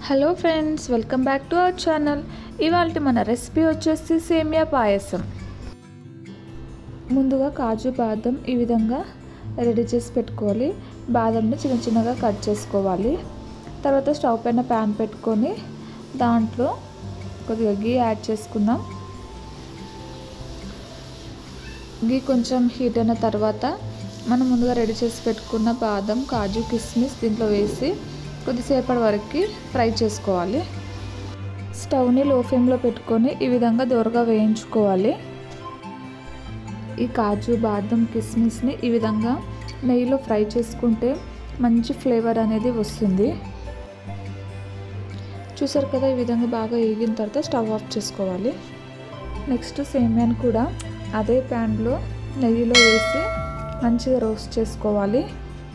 hello friends welcome back to our channel ఇవాళ మన recipe వచ్చేసి సేమియా పాయసం ముందుగా కాజు బాదం ఈ విధంగా రెడీ చేసి పెట్టుకోవాలి బాదంని చిన్న చిన్నగా కట్ చేసుకోవాలి తర్వాత స్టవ్ పైన ప్యాన్ పెట్టుకొని దాంట్లో కొద్దిగా గీ యాడ్ చేసుకుందాం గీ కొంచెం హీట్ అయిన తర్వాత మనం ముందుగా రెడీ చేసి పెట్టుకున్న బాదం కాజు కిస్మిస్ దీంట్లో వేసి కొద్దిసేపటి వరకు ఫ్రై చేసుకోవాలి స్టవ్ని లో ఫ్లేమ్లో పెట్టుకొని ఈ విధంగా దోరగా వేయించుకోవాలి ఈ కాజు బాదం కిస్మిస్ని ఈ విధంగా నెయ్యిలో ఫ్రై చేసుకుంటే మంచి ఫ్లేవర్ అనేది వస్తుంది చూసారు కదా ఈ విధంగా బాగా వేగిన తర్వాత స్టవ్ ఆఫ్ చేసుకోవాలి నెక్స్ట్ సేమియాని కూడా అదే ప్యాన్లో నెయ్యిలో వేసి మంచిగా రోస్ట్ చేసుకోవాలి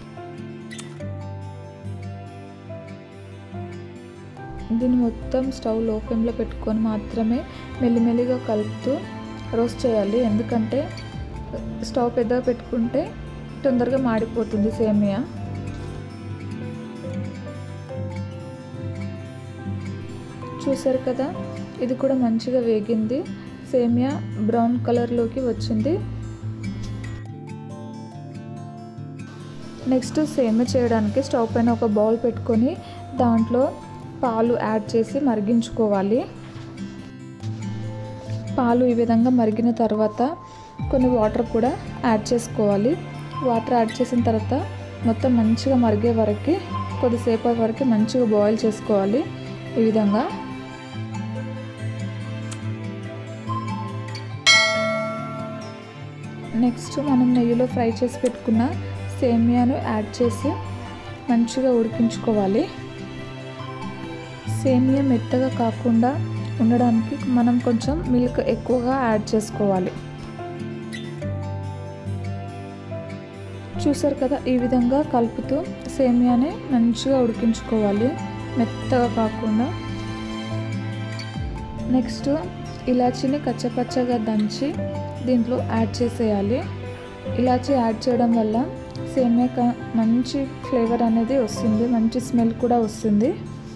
దీన్ని మొత్తం స్టవ్ లో ఫ్లేమ్లో పెట్టుకొని మాత్రమే మెల్లిమెల్లిగా కలుపుతూ రోస్ట్ చేయాలి ఎందుకంటే స్టవ్ పెద్దగా పెట్టుకుంటే తొందరగా మాడిపోతుంది సేమియా చూసారు కదా ఇది కూడా మంచిగా వేగింది సేమియా బ్రౌన్ కలర్లోకి వచ్చింది నెక్స్ట్ సేమియా చేయడానికి స్టవ్ పైన ఒక బౌల్ పెట్టుకొని దాంట్లో పాలు యాడ్ చేసి మరిగించుకోవాలి పాలు ఈ విధంగా మరిగిన తర్వాత కొన్ని వాటర్ కూడా యాడ్ చేసుకోవాలి వాటర్ యాడ్ చేసిన తర్వాత మొత్తం మంచిగా మరిగే వరకు కొద్దిసేపు వరకు మంచిగా బాయిల్ చేసుకోవాలి ఈ విధంగా నెక్స్ట్ మనం నెయ్యిలో ఫ్రై చేసి పెట్టుకున్న సేమియాను యాడ్ చేసి మంచిగా ఉడికించుకోవాలి సేమియా మెత్తగా కాకుండా ఉండడానికి మనం కొంచెం మిల్క్ ఎక్కువగా యాడ్ చేసుకోవాలి చూసారు కదా ఈ విధంగా కలుపుతూ సేమియాని మంచిగా ఉడికించుకోవాలి మెత్తగా కాకుండా నెక్స్ట్ ఇలాచీని కచ్చపచ్చగా దంచి దీంట్లో యాడ్ చేసేయాలి ఇలాచీ యాడ్ చేయడం వల్ల సేమియా మంచి ఫ్లేవర్ అనేది వస్తుంది మంచి స్మెల్ కూడా వస్తుంది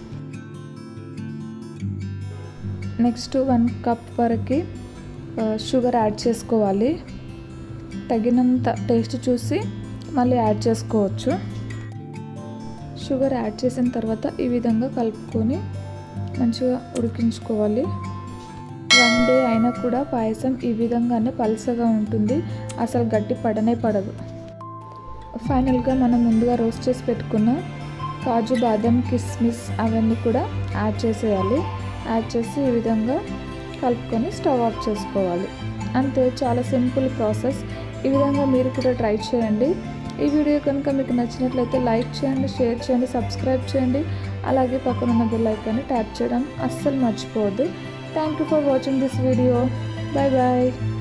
నెక్స్ట్ వన్ కప్ వరకు షుగర్ యాడ్ చేసుకోవాలి తగినంత టేస్ట్ చూసి మళ్ళీ యాడ్ చేసుకోవచ్చు షుగర్ యాడ్ చేసిన తర్వాత ఈ విధంగా కలుపుకొని మంచిగా ఉడికించుకోవాలి వన్ డే అయినా కూడా పాయసం ఈ విధంగానే పలసగా ఉంటుంది అసలు గట్టి పడనే పడదు ఫైనల్గా మనం ముందుగా రోస్ట్ చేసి పెట్టుకున్న కాజు బాదం కిస్మిస్ అవన్నీ కూడా యాడ్ చేసేయాలి యాడ్ చేసి ఈ విధంగా కలుపుకొని స్టవ్ ఆఫ్ చేసుకోవాలి అంతే చాలా సింపుల్ ప్రాసెస్ ఈ విధంగా మీరు కూడా ట్రై చేయండి ఈ వీడియో కనుక మీకు నచ్చినట్లయితే లైక్ చేయండి షేర్ చేయండి సబ్స్క్రైబ్ చేయండి అలాగే పక్కన ఉన్న బెల్ ఐకాన్ని ట్యాప్ చేయడం అస్సలు మర్చిపోవద్దు thank you for watching this video bye bye